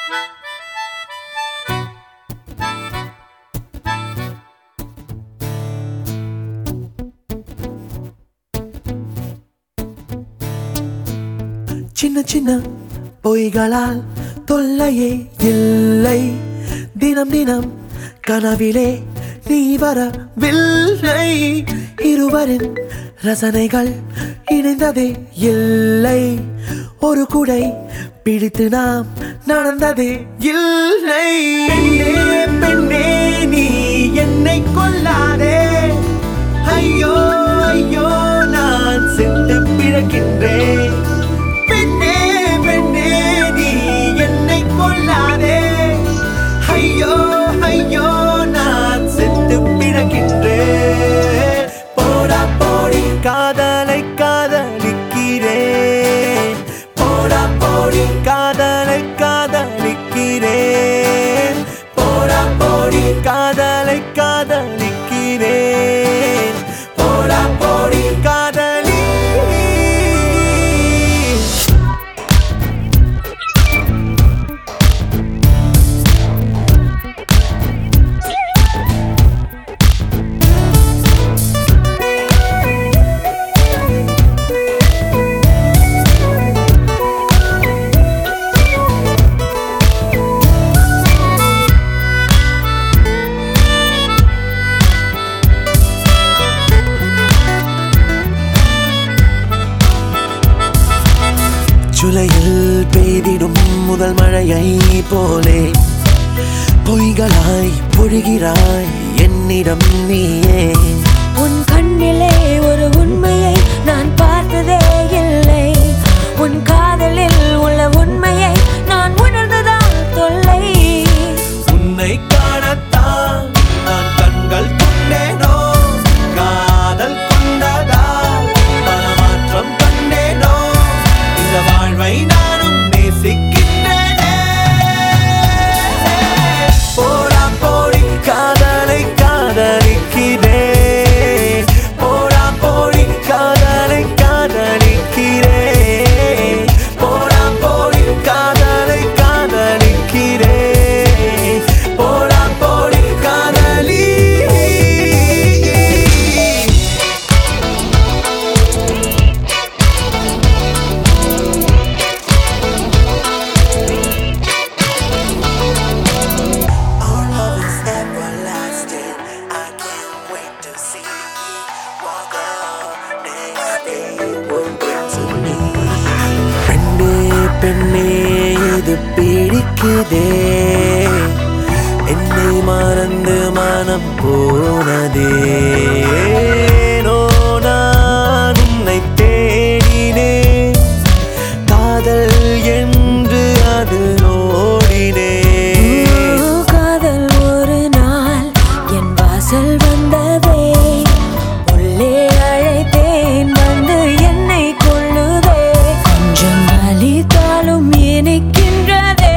சின்ன சின்ன பொய்களால் தொல்லையே இல்லை தினம் தினம் கனவிலே நீ வரவில்லை இருவரின் ரசனைகள் இணைந்ததே இல்லை ஒரு குடை பிடித்து நாம் நடந்ததே இல்லை பெண்ணே பெண்ணே நீ என்னை கொல்லாதே ஐயோ ஐயோ நான் சென்று பிறக்கின்றேன் பெண்ணே பெண்ணே நீ என்னை கொல்லாதே ஐயோ ஐயோ நான் சென்று பிறக்கின்றேன் போடா போடி காதலை காதலிக்கிறேன் போடா போடி காதலை காதலிக்கிறேன் போடா போடி காதலை காதலிக்கிறேன் போடா போடி காதலி ஜூலையில் பெய்திடும் முதல் மழையை போலே பொய்களாய் பொழிகிறாய் என்னிடம் நீயே உன் கண்ணிலே ஒரு உண்மையை நான் பார்த்ததே இல்லை உன் காதலில் உள்ள உண்மையை நான் உணர்ந்ததால் தொல்லை உன்னை காணத்தான் நான் கண்கள் கொண்டேனோ காதல் கொண்டதா மனமாற்றம் கண்டேனோ இந்த வாழ்வை நானும் நேசிக்கின்றேனே போடா போடி காதலை காதலிக்கிறேன் போடா போடி காதலை காதலிக்கிறேன் போடா போடி காதலை காதலிக்கிறேன் போடா போடி காதலி Our love is everlasting. I can't wait to see you walk up next day. Will bring to me. பெண்ணே பெண்ணே இது பிடிக்குதே என்னை மறந்து மனம் போனதே ஏனோ நான் உன்னை தேடினேன் காதல் என்று அது ஓடினேன் ஓ, காதல் ஒரு நாள் என் வாசல் வந்ததே உள்ளே அழைத்தேன் வந்து என்னை கொள்ளுதே கொஞ்சம் வலித்தாலும் இனிக்கின்றதே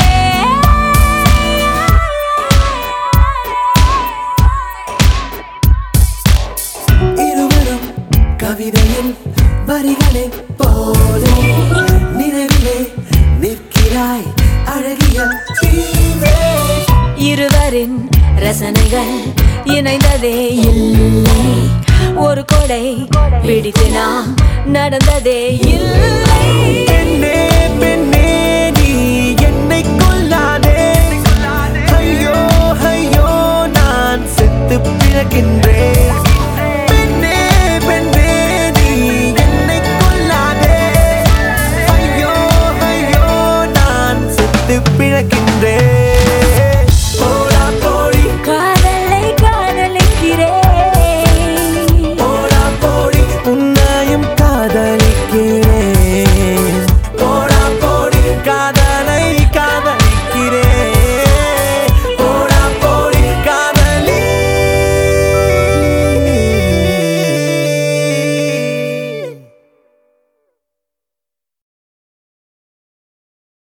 இருவரும் கவிதையில் வரிகளே போலே நினைவிலே நிற்கிறாய் அழகிய தீவே. இருவரின் ரசனைகள் இணைந்ததே இல்லை ஒரு கொடை பிடித்து நாம் நடந்ததே இல்லை பெண்ணே பெண்ணே நீ என்னை கொல்லாதே ஐயோ ஐயோ நான் செத்து பிறக்கின்றேன் பெண்ணே பெண்ணே நீ என்னை கொல்லாதே ஐயோ ஐயோ நான் செத்து பிறக்கின்றேன்